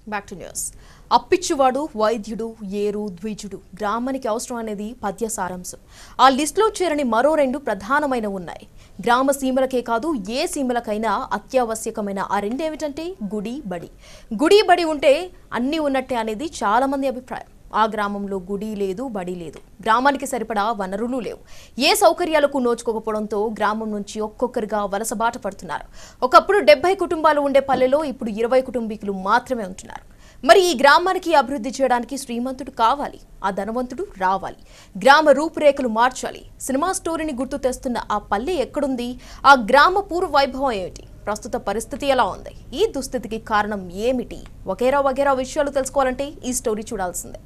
Back to news అప్పిచ్చువాడు వైద్యుడు ఏరు ద్విజుడు గ్రామానికి అవసరం అనేది పద్య సారాంశం ఆ లిస్టులో చేరని మరో రెండు ప్రధానమైన ఉన్నాయి గ్రామ సీమలకే కాదు ఏ సీమలకైనా అత్యావశ్యకమైన ఆ రెండేమిటంటే గుడి బడి గుడి బడి ఉంటే అన్నీ ఉన్నట్టే అనేది చాలా మంది అభిప్రాయం ఆ గ్రామంలో గుడి లేదు బడి లేదు గ్రామానికి సరిపడా వనరులు లేవు ఏ సౌకర్యాలకు నోచుకోకపోవడంతో గ్రామం నుంచి ఒక్కొక్కరిగా వలసబాట పడుతున్నారు ఒకప్పుడు డెబ్బై కుటుంబాలు ఉండే పల్లెలో ఇప్పుడు ఇరవై కుటుంబీకులు మాత్రమే ఉంటున్నారు మరి ఈ గ్రామానికి అభివృద్ధి చేయడానికి శ్రీమంతుడు కావాలి ఆ ధనవంతుడు రావాలి గ్రామ రూపురేఖలు మార్చాలి సినిమా స్టోరీని గుర్తు తెస్తున్న ఆ పల్లె ఎక్కడుంది ఆ గ్రామ పూర్వ వైభవం ఏమిటి ప్రస్తుత పరిస్థితి ఎలా ఉంది ఈ దుస్థితికి కారణం ఏమిటి వగేరా వగేరా విషయాలు తెలుసుకోవాలంటే ఈ స్టోరీ చూడాల్సిందే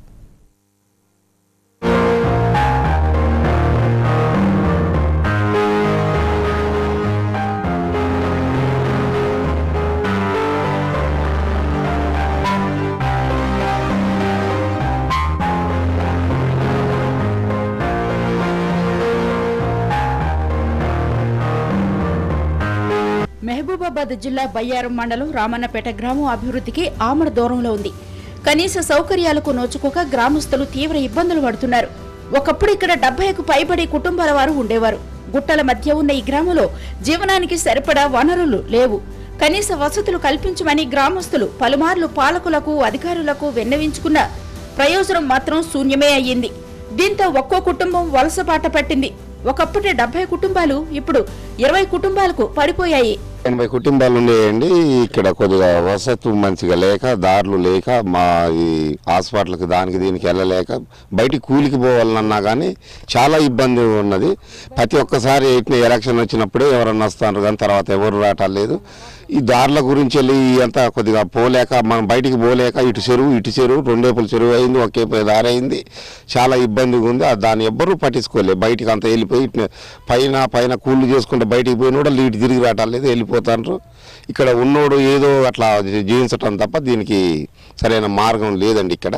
మహబూబాబాద్ జిల్లా బయ్యారం మండలం రామన్నపేట గ్రామం అభివృద్ధికి ఆమడ దూరంలో ఉంది కనీస సౌకర్యాలకు నోచుకోక గ్రామస్తులు తీవ్ర ఇబ్బందులు పడుతున్నారు ఒకప్పుడు ఇక్కడ డెబ్బైకు పైబడి కుటుంబాల వారు ఉండేవారు గుట్టల మధ్య ఉన్న ఈ గ్రామంలో జీవనానికి సరిపడా వనరులు లేవు కనీస వసతులు కల్పించమని గ్రామస్తులు పలుమార్లు పాలకులకు అధికారులకు విన్నవించుకున్న ప్రయోజనం మాత్రం శూన్యమే అయ్యింది దీంతో ఒక్కో కుటుంబం వలసబాట పట్టింది ఒకప్పటి డెబ్బై కుటుంబాలు ఇప్పుడు ఇరవై కుటుంబాలకు పడిపోయాయి ఎనభై కుటుంబాలు ఉండేయండి ఇక్కడ కొద్దిగా వసతు మంచిగా లేక దారులు లేక మా ఈ హాస్పిటల్కి దానికి దీనికి వెళ్ళలేక బయటికి కూలికి పోవాలన్నా కానీ చాలా ఇబ్బంది ఉన్నది ప్రతి ఒక్కసారి ఎట్లా ఎలక్షన్ వచ్చినప్పుడే ఎవరన్నా వస్తారు కానీ తర్వాత ఎవరు రావటం లేదు ఈ దారుల గురించి వెళ్ళి అంతా కొద్దిగా పోలేక మనం బయటికి పోలేక ఇటు చెరువు ఇటు చెరువు రెండేపుల చెరువు అయింది ఒకే దారి అయింది చాలా ఇబ్బందిగా ఉంది ఆ దాన్ని ఎవ్వరూ పట్టించుకోలేదు బయటికి అంతా వెళ్ళిపోయి ఇట్నే పైన పైన కూళ్ళు చేసుకుంటే బయటికి పోయిన కూడా ఇటు తిరిగి రావటం లేదు వెళ్ళిపోతారు ఇక్కడ ఉన్నోడు ఏదో అట్లా జీవించటం తప్ప దీనికి సరైన మార్గం లేదండి ఇక్కడ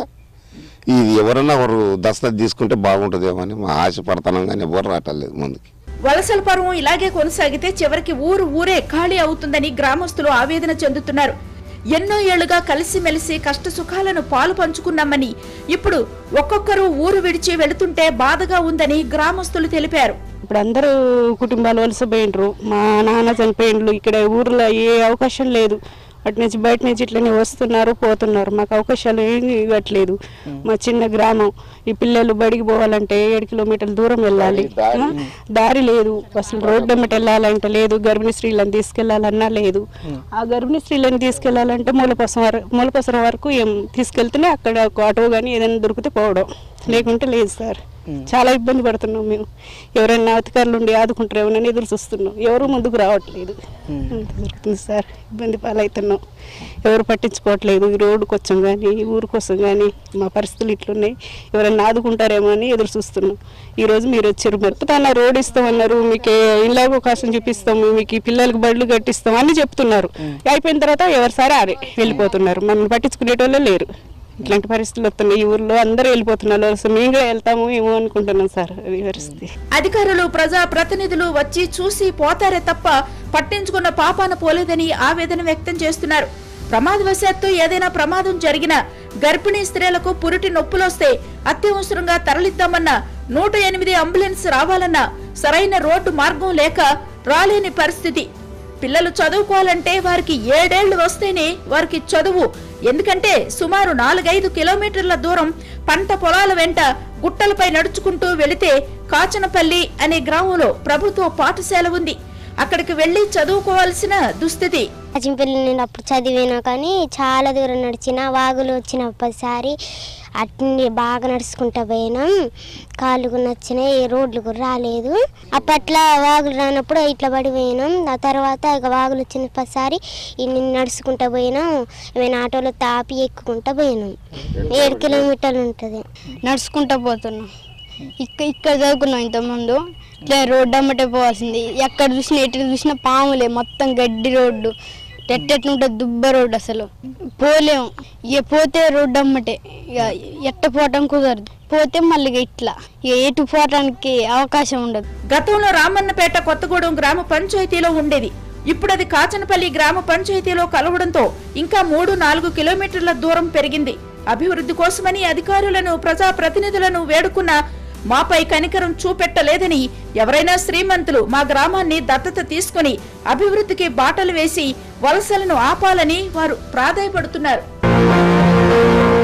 ఇది ఎవరన్నా ఎవరు దస్తత తీసుకుంటే బాగుంటుందేమో అని మా ఆశపడతాం కానీ ఎవరు రావటం లేదు ముందుకి వలసల పర్వం ఇలాగే కొనసాగితే చివరికి ఊరు ఊరే ఖాళీ అవుతుందని గ్రామస్తులు ఆవేదన చెందుతున్నారు ఎన్నో ఏళ్లుగా కలిసిమెలిసి కష్ట సుఖాలను పాలు పంచుకున్నామని ఇప్పుడు ఒక్కొక్కరు ఊరు విడిచి వెళుతుంటే బాధగా ఉందని గ్రామస్తులు తెలిపారు ఇప్పుడు అందరూ కుటుంబాలు వలసపోయినరు మా నాన్న చనిపోయిండ్రు ఇక్కడ ఊర్లో ఏ అవకాశం లేదు అటు నుంచి బయట నుంచి ఇట్లనే వస్తున్నారు పోతున్నారు మాకు అవకాశాలు ఏమి ఇవ్వట్లేదు మా చిన్న గ్రామం ఈ పిల్లలు బడికి పోవాలంటే ఏడు కిలోమీటర్ల దూరం వెళ్ళాలి ఆ? దారి లేదు అసలు రోడ్డు ఎమ్మటి వెళ్ళాలంటే లేదు గర్భిణీ స్త్రీలను తీసుకెళ్లాలన్నా లేదు ఆ గర్భిణీ స్త్రీలను తీసుకెళ్లాలంటే మూలపసం వరకు మూలపసం వరకు ఏం తీసుకెళ్తేనే అక్కడ ఒక ఆటో కానీ ఏదైనా దొరికితే పోవడం లేకుంటే లేదు సార్ చాలా ఇబ్బంది పడుతున్నాం మేము ఎవరైనా అధికారులు ఉండి ఆదుకుంటారేమోనని ఎదురు చూస్తున్నాం ఎవరు ముందుకు రావట్లేదు అంత జరుగుతుంది సార్ ఇబ్బంది పాలవుతున్నాం ఎవరు పట్టించుకోవట్లేదు ఈ రోడ్డు కోసం కానీ ఈ ఊరు కోసం కానీ మా పరిస్థితులు ఇట్లున్నాయి ఎవరైనా ఆదుకుంటారేమో అని ఎదురు చూస్తున్నాం ఈ రోజు మీరు వచ్చారు మరి రోడ్ ఇస్తామన్నారు మీకు ఇళ్ళ అవకాశం చూపిస్తాము మీకు ఈ పిల్లలకి బడులు కట్టిస్తాం అని చెప్తున్నారు అయిపోయిన తర్వాత ఎవరు సరే అరే వెళ్ళిపోతున్నారు మమ్మల్ని పట్టించుకునేటోళ్ళే లేరు ఇట్లాంటి పరిస్థితులు వస్తున్నాయి ఈ ఊర్లో అందరూ వెళ్ళిపోతున్నారు అసలు మేము కూడా వెళ్తాము ఏమో అనుకుంటున్నాం సార్ అది పరిస్థితి అధికారులు ప్రజా ప్రతినిధులు వచ్చి చూసి పోతారే తప్ప పట్టించుకున్న పాపాన పోలేదని ఆవేదన వ్యక్తం చేస్తున్నారు ప్రమాదవశాత్తు ఏదైనా ప్రమాదం జరిగినా గర్భిణీ స్త్రీలకు పురిటి నొప్పులొస్తే అత్యవసరంగా తరలిద్దామన్నా నూట ఎనిమిది అంబులెన్స్ రావాలన్నా సరైన రోడ్డు మార్గం లేక రాలేని పరిస్థితి పిల్లలు చదువుకోవాలంటే వారికి ఏడేళ్లు వస్తేనే వారికి చదువు ఎందుకంటే సుమారు నాలుగైదు కిలోమీటర్ల దూరం పంట పొలాల వెంట గుట్టలపై నడుచుకుంటూ వెళితే కాచనపల్లి అనే గ్రామంలో ప్రభుత్వ పాఠశాల ఉంది అక్కడికి వెళ్లి చదువుకోవాల్సిన దుస్థితి అచింపల్లి నేను అప్పుడు చదివినా కానీ చాలా దూరం నడిచిన వాగులు వచ్చిన ప్రతిసారి అట్ని బాగా నడుచుకుంటా పోయినాం కాళ్ళు నచ్చినాయి ఏ రోడ్లు కూడా రాలేదు అప్పట్లో వాగులు రానప్పుడు ఇట్లా పడిపోయినాం ఆ తర్వాత ఇక వాగులు వచ్చిన ప్రతిసారి ఇన్ని నడుచుకుంటా పోయినాం ఏమైనా ఆటోలో తాపి ఎక్కుకుంటా పోయినాం ఏడు కిలోమీటర్లు ఉంటుంది నడుచుకుంటూ పోతున్నాం ఇక్క ఇక్కడ చదువుకున్నాం ఇంతకుముందు ఇట్లా రోడ్డు అమ్మటే పోవాల్సింది ఎక్కడ చూసినా ఎటు చూసినా పాములే మొత్తం గడ్డి రోడ్డు ఎట్టెట్లుంటుంది దుబ్బ రోడ్డు అసలు పోలేము ఇక పోతే రోడ్డు అమ్మటే ఇక ఎట్ట పోవటం కుదరదు పోతే మళ్ళీ ఇక ఇట్లా ఇక ఎటు పోవటానికి అవకాశం ఉండదు గతంలో రామన్నపేట కొత్తగూడెం గ్రామ పంచాయతీలో ఉండేది ఇప్పుడు అది కాచనపల్లి గ్రామ పంచాయతీలో కలవడంతో ఇంకా మూడు నాలుగు కిలోమీటర్ల దూరం పెరిగింది అభివృద్ధి కోసమని అధికారులను ప్రజా ప్రతినిధులను వేడుకున్న మాపై కనికరం చూపెట్టలేదని ఎవరైనా శ్రీమంతులు మా గ్రామాన్ని దత్తత తీసుకుని అభివృద్ధికి బాటలు వేసి వలసలను ఆపాలని వారు ప్రాధాయపడుతున్నారు